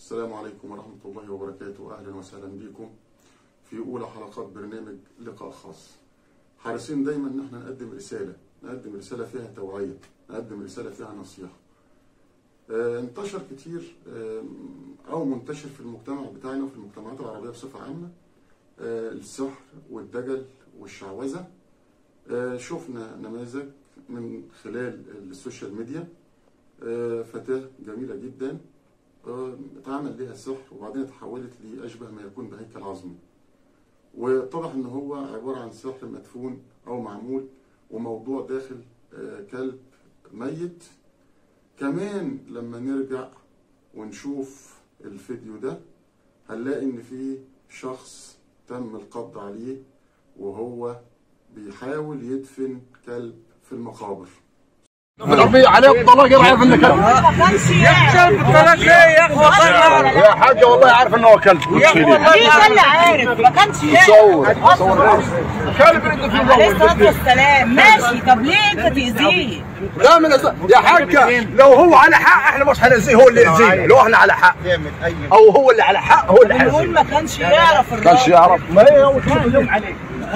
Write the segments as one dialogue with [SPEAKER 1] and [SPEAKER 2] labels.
[SPEAKER 1] السلام عليكم ورحمة الله وبركاته أهلا وسهلا بكم في أولى حلقات برنامج لقاء خاص حريصين دايما إن احنا نقدم رسالة نقدم رسالة فيها توعية نقدم رسالة فيها نصيحة آه، انتشر كتير آه، أو منتشر في المجتمع بتاعنا وفي المجتمعات العربية بصفة عامة آه، السحر والدجل والشعوذة آه، شفنا نماذج من خلال السوشيال ميديا آه، فتاة جميلة جدا آه، اتعمل ليها سحر وبعدين اتحولت لأشبه ما يكون بهيكل عظمي واتضح ان هو عبارة عن سحر مدفون او معمول وموضوع داخل آه، كلب ميت كمان لما نرجع ونشوف الفيديو ده هنلاقي ان في شخص تم القبض عليه وهو بيحاول يدفن كلب في المقابر
[SPEAKER 2] ربي عليك الطلاق يعرف انه كلب
[SPEAKER 3] كلب الطلاق ليه يا اخوة والله
[SPEAKER 2] يا حاجه والله عارف انه هو كلب
[SPEAKER 3] يا اخوة والله
[SPEAKER 4] ليه اللي عارف ما كانش
[SPEAKER 2] صور
[SPEAKER 4] يعرف
[SPEAKER 2] كلب اللي في
[SPEAKER 4] عليه
[SPEAKER 2] الأول.
[SPEAKER 4] الصلاه والسلام ماشي طب ليه انت تاذيه؟
[SPEAKER 2] لا من الأس- يا حاجه لو هو على حق احنا مش هنأذيه هو اللي يأذينا لو احنا على حق او هو اللي على حق هو اللي
[SPEAKER 4] بنقول
[SPEAKER 2] هيأذينا
[SPEAKER 4] ما كانش يعرف الراجل
[SPEAKER 2] كانش يعرف ما هي هو شوف اللوم عليه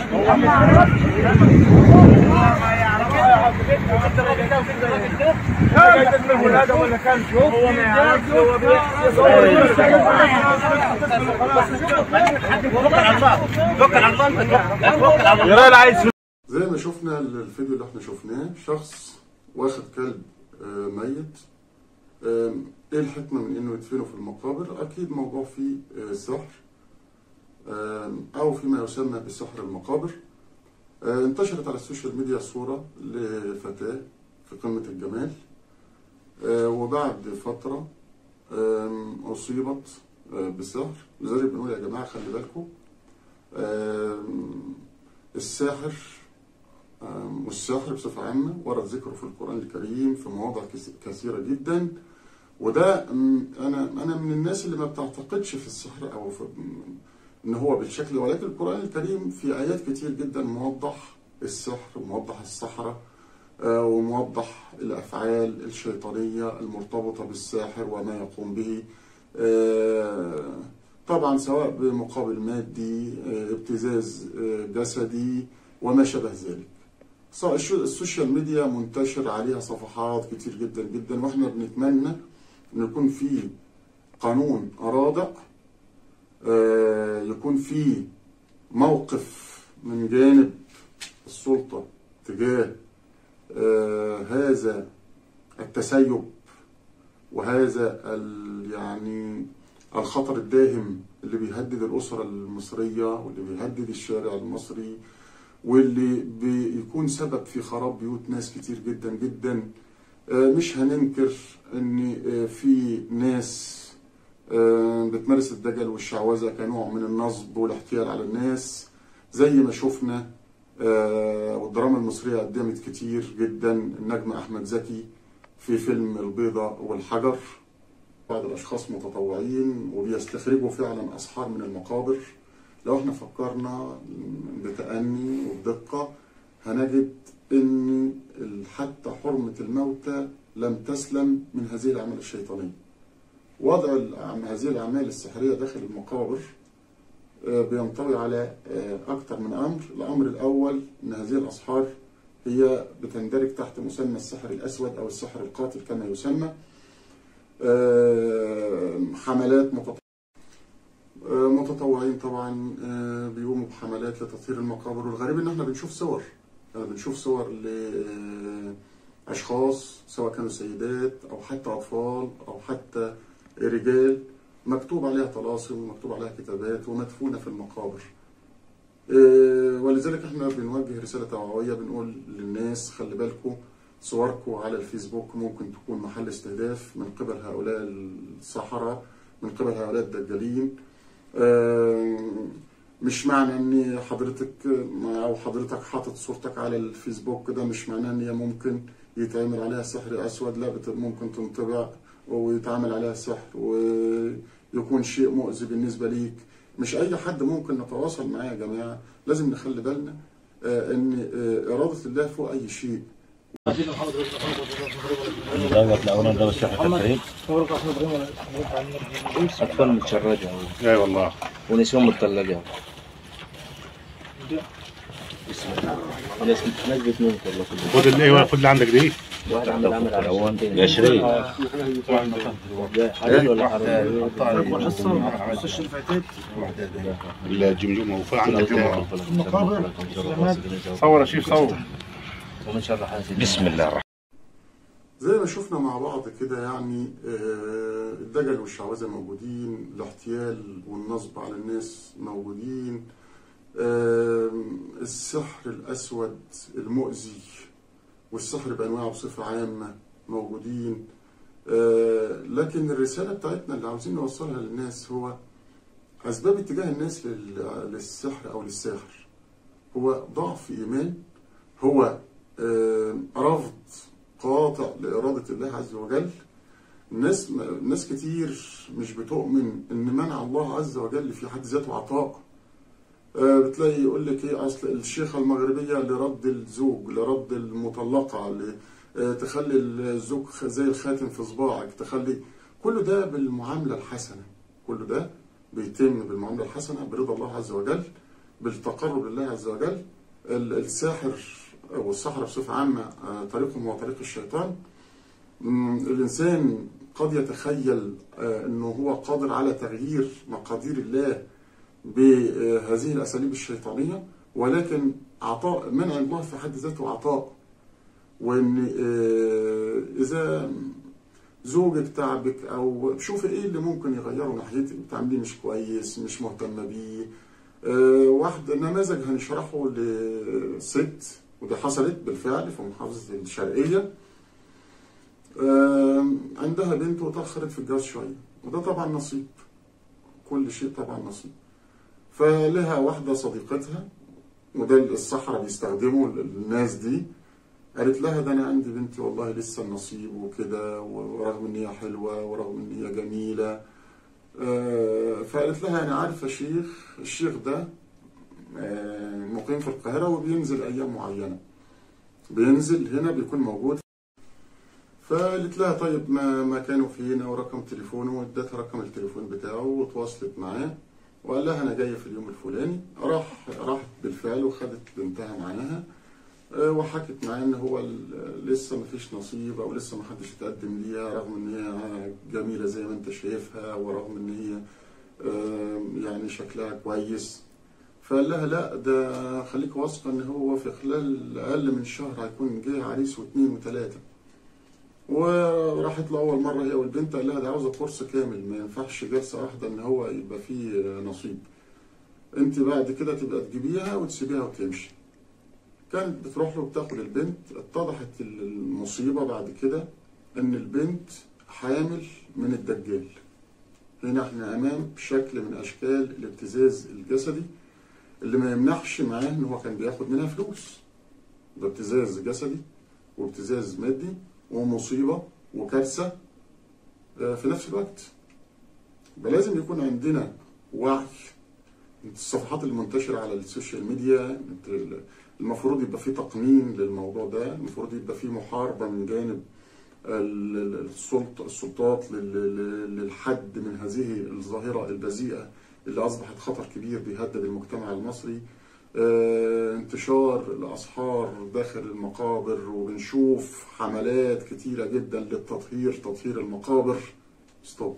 [SPEAKER 1] زي ما شفنا الفيديو اللي احنا شفناه شخص واخد كلب آه، ميت آم، ايه الحكمة من انه يدفنه في المقابر اكيد موضوع فيه آه، سحر آم، او فيما يسمى بسحر المقابر آه، انتشرت على السوشيال ميديا صورة لفتاة في قمة الجمال آه، وبعد فترة آم، أصيبت آه، بسحر لذلك بنقول يا جماعة خلي بالكم آم، الساحر آم، والسحر بصفة عامة ورد ذكره في القرآن الكريم في مواضع كس- كثيرة جدا وده مم، أنا أنا من الناس اللي ما بتعتقدش في السحر أو في إن هو بالشكل ولكن القرآن الكريم في آيات كتير جدا موضح السحر وموضح السحرة آه، وموضح الأفعال الشيطانية المرتبطة بالساحر وما يقوم به آه، طبعا سواء بمقابل مادي آه، ابتزاز آه، جسدي وما شابه ذلك صار الشو- السوشيال ميديا منتشر عليها صفحات كتير جدا جدا واحنا بنتمنى ان يكون في قانون رادع آه، يكون في موقف من جانب السلطة تجاه آه، هذا التسيب وهذا ال- يعني الخطر الداهم اللي بيهدد الأسرة المصرية واللي بيهدد الشارع المصري واللي بيكون سبب في خراب بيوت ناس كتير جدا جدا آه، مش هننكر ان آه، في ناس آه، بتمارس الدجل والشعوذة كنوع من النصب والاحتيال على الناس زي ما شفنا آه، والدراما المصرية قدمت كتير جدا النجم أحمد زكي في فيلم البيضة والحجر بعض الأشخاص متطوعين وبيستخرجوا فعلا أسحار من المقابر لو احنا فكرنا بتأني وبدقة هنجد ان ال- حتى حرمة الموتى لم تسلم من هذه الأعمال الشيطانية وضع الأعم- هذه الأعمال السحرية داخل المقابر آه، بينطوي على آه، أكثر من أمر الأمر الأول أن هذه الأسحار هي بتندرج تحت مسمى السحر الأسود أو السحر القاتل كما يسمى آه، حملات متط... آه، متطوعين طبعا آه، بيقوموا بحملات لتطهير المقابر والغريب ان احنا بنشوف صور يعني بنشوف صور لاشخاص سواء كانوا سيدات او حتى اطفال او حتى رجال مكتوب عليها طلاسم ومكتوب عليها كتابات ومدفونه في المقابر آه، ولذلك احنا بنوجه رساله توعويه بنقول للناس خلي بالكم صوركم على الفيسبوك ممكن تكون محل استهداف من قبل هؤلاء السحرة من قبل هؤلاء الدجالين آه، مش معنى ان حضرتك او حضرتك حاطط صورتك على الفيسبوك ده مش معناه ان هي ممكن يتعمل عليها سحر اسود لا بت- ممكن تنطبع ويتعمل عليها سحر ويكون شيء مؤذي بالنسبه ليك مش اي حد ممكن نتواصل معاه يا جماعه لازم نخلي بالنا آه، ان آه، اراده الله فوق اي شيء
[SPEAKER 5] دوت الاولاني ده الشيخ الكريم
[SPEAKER 6] اطفال متشردة
[SPEAKER 5] اي والله
[SPEAKER 6] ونسوان متطلقة ناس ناس بتموت والله كلهم
[SPEAKER 5] خد اللي ايوه خد اللي عندك دي
[SPEAKER 6] واحد عمل عمل على
[SPEAKER 5] الاول
[SPEAKER 6] شويتين.
[SPEAKER 5] يا شريك
[SPEAKER 6] ده حلال ولا حرام؟
[SPEAKER 5] الجمجمه وفي عندك
[SPEAKER 6] المقابر
[SPEAKER 5] صور يا شيخ صور
[SPEAKER 6] ومن شر حاسد
[SPEAKER 5] بسم الله الرحمن
[SPEAKER 1] زي ما شفنا مع بعض كده يعني آه، الدجل والشعوذة موجودين الاحتيال والنصب على الناس موجودين آه، السحر الأسود المؤذي والسحر بأنواعه بصفة عامة موجودين آه، لكن الرسالة بتاعتنا اللي عاوزين نوصلها للناس هو أسباب اتجاه الناس لل- للسحر أو للساحر هو ضعف إيمان هو آه، رفض قاطع لإرادة الله عز وجل ناس ناس كتير مش بتؤمن إن منع الله عز وجل في حد ذاته عطاء آه، بتلاقي يقول لك ايه اصل الشيخه المغربيه لرد الزوج لرد المطلقه ل- آه، تخلي الزوج خ- زي الخاتم في صباعك تخلي كل ده بالمعامله الحسنه كل ده بيتم بالمعامله الحسنه برضا الله عز وجل بالتقرب لله عز وجل ال- الساحر او السحره بصفه عامه آه، طريقهم هو طريق الشيطان مم، الانسان قد يتخيل آه، انه هو قادر على تغيير مقادير الله بهذه الاساليب الشيطانيه ولكن عطاء منع الله في حد ذاته عطاء وان آه، اذا زوجك تعبك او شوفي ايه اللي ممكن يغيره ناحيتك بتعمليه مش كويس مش مهتمه بيه آه، واحد نماذج هنشرحه لست ودي حصلت بالفعل في محافظه الشرقيه آه، عندها بنت وتاخرت في الجواز شويه وده طبعا نصيب كل شيء طبعا نصيب فلها واحدة صديقتها وده الصحراء بيستخدموا الناس دي قالت لها ده انا عندي بنتي والله لسه النصيب وكده ورغم ان هي حلوه ورغم ان هي جميله آه، فقالت لها انا عارفه شيخ الشيخ ده آه، مقيم في القاهره وبينزل ايام معينه بينزل هنا بيكون موجود فقالت لها طيب ما مكانه فين ورقم تليفونه وادتها رقم التليفون بتاعه وتواصلت معاه وقال لها انا جايه في اليوم الفلاني راح راحت بالفعل وخدت بنتها معاها آه، وحكت معاه ان هو ال- لسه ما فيش نصيب او لسه ما حدش اتقدم ليها رغم ان هي جميله زي ما انت شايفها ورغم ان هي آه، يعني شكلها كويس فقال لها لا ده خليك واثقه ان هو في خلال اقل من شهر هيكون جه عريس واثنين وثلاثه وراحت له اول مره هي والبنت قال لها ده عاوزه كورس كامل ما ينفعش جلسه واحده ان هو يبقى فيه نصيب انت بعد كده تبقى تجيبيها وتسيبيها وتمشي كانت بتروح له وبتاخد البنت اتضحت المصيبه بعد كده ان البنت حامل من الدجال هنا احنا امام شكل من اشكال الابتزاز الجسدي اللي ما يمنحش معاه ان هو كان بياخد منها فلوس ده ابتزاز جسدي وابتزاز مادي ومصيبة وكارثة آه، في نفس الوقت يبقى لازم يكون عندنا وعي الصفحات المنتشرة على السوشيال ميديا المفروض يبقى في تقنين للموضوع ده المفروض يبقى في محاربة من جانب ال- ال- السلطة السلطات لل- لل- للحد من هذه الظاهرة البذيئة اللي أصبحت خطر كبير بيهدد المجتمع المصري آه، انتشار الأسحار داخل المقابر وبنشوف حملات كتيرة جدا للتطهير تطهير المقابر ستوب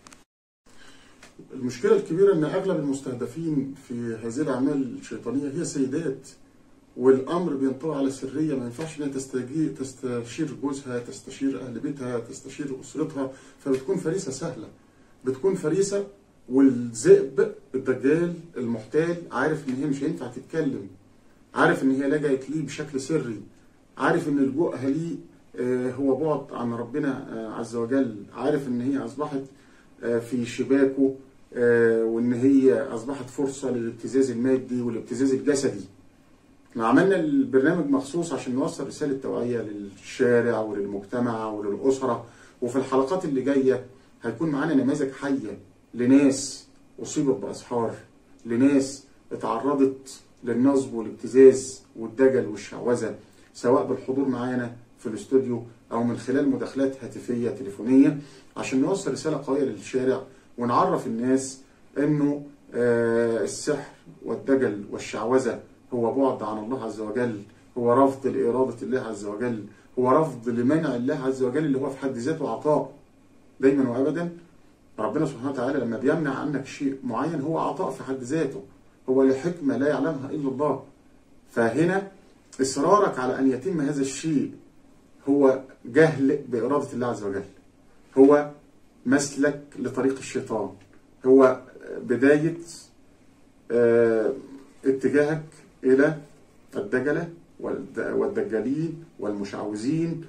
[SPEAKER 1] المشكلة الكبيرة أن أغلب المستهدفين في هذه الأعمال الشيطانية هي سيدات والأمر بينطوي على سرية ما ينفعش إنها تستجي تستشير جوزها تستشير أهل بيتها تستشير أسرتها فبتكون فريسة سهلة بتكون فريسة والذئب الدجال المحتال عارف إن هي مش هينفع تتكلم عارف إن هي لجأت ليه بشكل سري عارف إن لجوءها ليه آه، هو بعد عن ربنا آه، عز وجل عارف إن هي أصبحت آه، في شباكه آه، وإن هي أصبحت فرصة للابتزاز المادي والابتزاز الجسدي احنا عملنا البرنامج مخصوص عشان نوصل رسالة توعية للشارع وللمجتمع وللأسرة وفي الحلقات اللي جاية هيكون معانا نماذج حية لناس أصيبت بأسحار لناس اتعرضت للنصب والابتزاز والدجل والشعوذة سواء بالحضور معانا في الاستوديو او من خلال مداخلات هاتفيه تليفونيه عشان نوصل رساله قويه للشارع ونعرف الناس انه آه، السحر والدجل والشعوذه هو بعد عن الله عز وجل هو رفض لاراده الله عز وجل هو رفض لمنع الله عز وجل اللي هو في حد ذاته عطاء دايما وابدا ربنا سبحانه وتعالى لما بيمنع عنك شيء معين هو عطاء في حد ذاته هو لحكمه لا يعلمها الا الله فهنا اصرارك على ان يتم هذا الشيء هو جهل باراده الله عز وجل هو مسلك لطريق الشيطان هو بدايه آه، اتجاهك الى الدجله والد- والدجالين والمشعوذين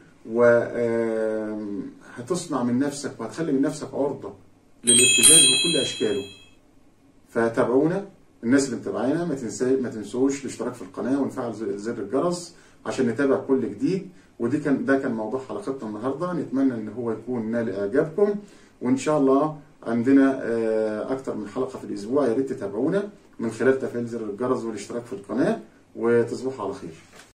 [SPEAKER 1] وهتصنع من نفسك وهتخلي من نفسك عرضه للابتزاز بكل اشكاله فتابعونا الناس اللي متابعانا ما تنسى ما تنسوش الاشتراك في القناه ونفعل زر زر الجرس عشان نتابع كل جديد ودي كان ده كان موضوع حلقتنا النهارده نتمنى ان هو يكون نال اعجابكم وان شاء الله عندنا آه، اكتر من حلقه في الاسبوع يا ريت تتابعونا من خلال تفعيل زر الجرس والاشتراك في القناه وتصبحوا على خير